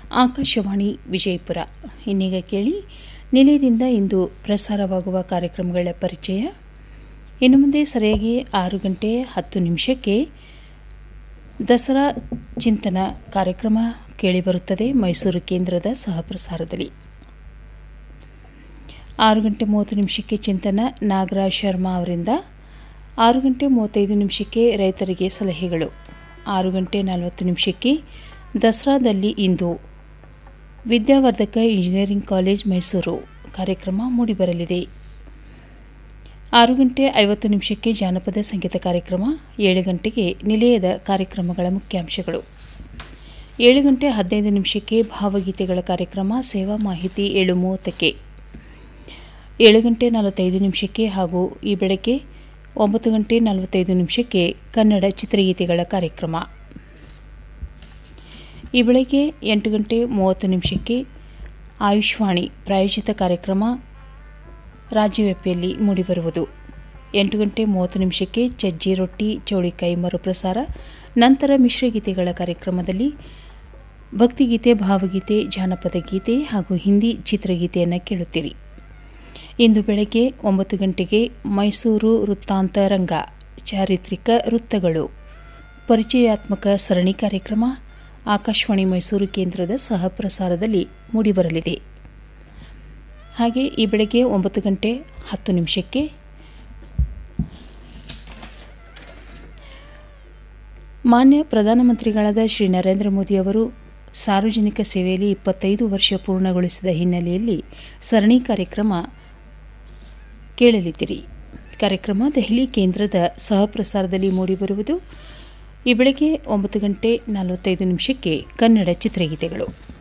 ಆಕಾಶವಾಣಿ ವಿಜಯಪುರ ಇನ್ನೀಗ ಕೇಳಿ ನಿಲಯದಿಂದ ಇಂದು ಪ್ರಸಾರವಾಗುವ ಕಾರ್ಯಕ್ರಮಗಳ ಪರಿಚಯ ಇನ್ನು ಮುಂದೆ ಸರಿಯಾಗಿ ಆರು ಗಂಟೆ ಹತ್ತು ನಿಮಿಷಕ್ಕೆ ದಸರಾ ಚಿಂತನ ಕಾರ್ಯಕ್ರಮ ಕೇಳಿಬರುತ್ತದೆ ಮೈಸೂರು ಕೇಂದ್ರದ ಸಹಪ್ರಸಾರದಲ್ಲಿ ಆರು ಗಂಟೆ ಮೂವತ್ತು ನಿಮಿಷಕ್ಕೆ ಚಿಂತನ ನಾಗರಾಜ್ ಶರ್ಮಾ ಅವರಿಂದ ಆರು ಗಂಟೆ ಮೂವತ್ತೈದು ನಿಮಿಷಕ್ಕೆ ರೈತರಿಗೆ ಸಲಹೆಗಳು ಆರು ಗಂಟೆ ನಲವತ್ತು ನಿಮಿಷಕ್ಕೆ ದಸರಾದಲ್ಲಿ ಇಂದು ವಿದ್ಯಾವರ್ಧಕ ಇಂಜಿನಿಯರಿಂಗ್ ಕಾಲೇಜ್ ಮೈಸೂರು ಕಾರ್ಯಕ್ರಮ ಮೂಡಿಬರಲಿದೆ ಆರು ಗಂಟೆ ಐವತ್ತು ನಿಮಿಷಕ್ಕೆ ಜಾನಪದ ಸಂಗೀತ ಕಾರ್ಯಕ್ರಮ ಏಳು ಗಂಟೆಗೆ ನಿಲಯದ ಕಾರ್ಯಕ್ರಮಗಳ ಮುಖ್ಯಾಂಶಗಳು ಏಳು ಗಂಟೆ ಹದಿನೈದು ನಿಮಿಷಕ್ಕೆ ಭಾವಗೀತೆಗಳ ಕಾರ್ಯಕ್ರಮ ಸೇವಾ ಮಾಹಿತಿ ಏಳು ಮೂವತ್ತಕ್ಕೆ ಏಳು ಗಂಟೆ ನಲವತ್ತೈದು ನಿಮಿಷಕ್ಕೆ ಹಾಗೂ ಈ ಬೆಳಗ್ಗೆ ಒಂಬತ್ತು ಗಂಟೆ ನಲವತ್ತೈದು ನಿಮಿಷಕ್ಕೆ ಕನ್ನಡ ಚಿತ್ರಗೀತೆಗಳ ಕಾರ್ಯಕ್ರಮ ಈ ಬೆಳಗ್ಗೆ ಎಂಟು ಗಂಟೆ ಮೂವತ್ತು ನಿಮಿಷಕ್ಕೆ ಆಯುಷ್ವಾಣಿ ಪ್ರಾಯೋಜಿತ ಕಾರ್ಯಕ್ರಮ ರಾಜ್ಯವ್ಯಾಪಿಯಲ್ಲಿ ಮೂಡಿಬರುವುದು ಎಂಟು ಗಂಟೆ ಮೂವತ್ತು ನಿಮಿಷಕ್ಕೆ ಚಜ್ಜಿ ರೊಟ್ಟಿ ಚೌಳಿಕಾಯಿ ಮರುಪ್ರಸಾರ ನಂತರ ಮಿಶ್ರಗೀತೆಗಳ ಕಾರ್ಯಕ್ರಮದಲ್ಲಿ ಭಕ್ತಿಗೀತೆ ಭಾವಗೀತೆ ಜಾನಪದ ಗೀತೆ ಹಾಗೂ ಹಿಂದಿ ಚಿತ್ರಗೀತೆಯನ್ನು ಕೇಳುತ್ತೀರಿ ಇಂದು ಬೆಳಗ್ಗೆ ಒಂಬತ್ತು ಗಂಟೆಗೆ ಮೈಸೂರು ವೃತ್ತಾಂತ ರಂಗ ಚಾರಿತ್ರಿಕ ವೃತ್ತಗಳು ಪರಿಚಯಾತ್ಮಕ ಸರಣಿ ಕಾರ್ಯಕ್ರಮ ಆಕಾಶವಾಣಿ ಮೈಸೂರು ಕೇಂದ್ರದ ಸಹ ಪ್ರಸಾರದಲ್ಲಿ ಮೂಡಿಬರಲಿದೆ ಹಾಗೆ ಈ ಬೆಳಗ್ಗೆ ಒಂಬತ್ತು ಗಂಟೆ ಹತ್ತು ನಿಮಿಷಕ್ಕೆ ಮಾನ್ಯ ಪ್ರಧಾನಮಂತ್ರಿಗಳಾದ ಶ್ರೀ ನರೇಂದ್ರ ಮೋದಿ ಅವರು ಸಾರ್ವಜನಿಕ ಸೇವೆಯಲ್ಲಿ ಇಪ್ಪತ್ತೈದು ವರ್ಷ ಪೂರ್ಣಗೊಳಿಸಿದ ಹಿನ್ನೆಲೆಯಲ್ಲಿ ಸರಣಿ ಕಾರ್ಯಕ್ರಮ ಕೇಳಲಿದ್ದೀರಿ ಕಾರ್ಯಕ್ರಮ ದೆಹಲಿ ಕೇಂದ್ರದ ಸಹ ಪ್ರಸಾರದಲ್ಲಿ ಮೂಡಿಬರುವುದು ಈ ಬೆಳಗ್ಗೆ ಒಂಬತ್ತು ಗಂಟೆ ನಲವತ್ತೈದು ನಿಮಿಷಕ್ಕೆ ಕನ್ನಡ ಚಿತ್ರಗೀತೆಗಳು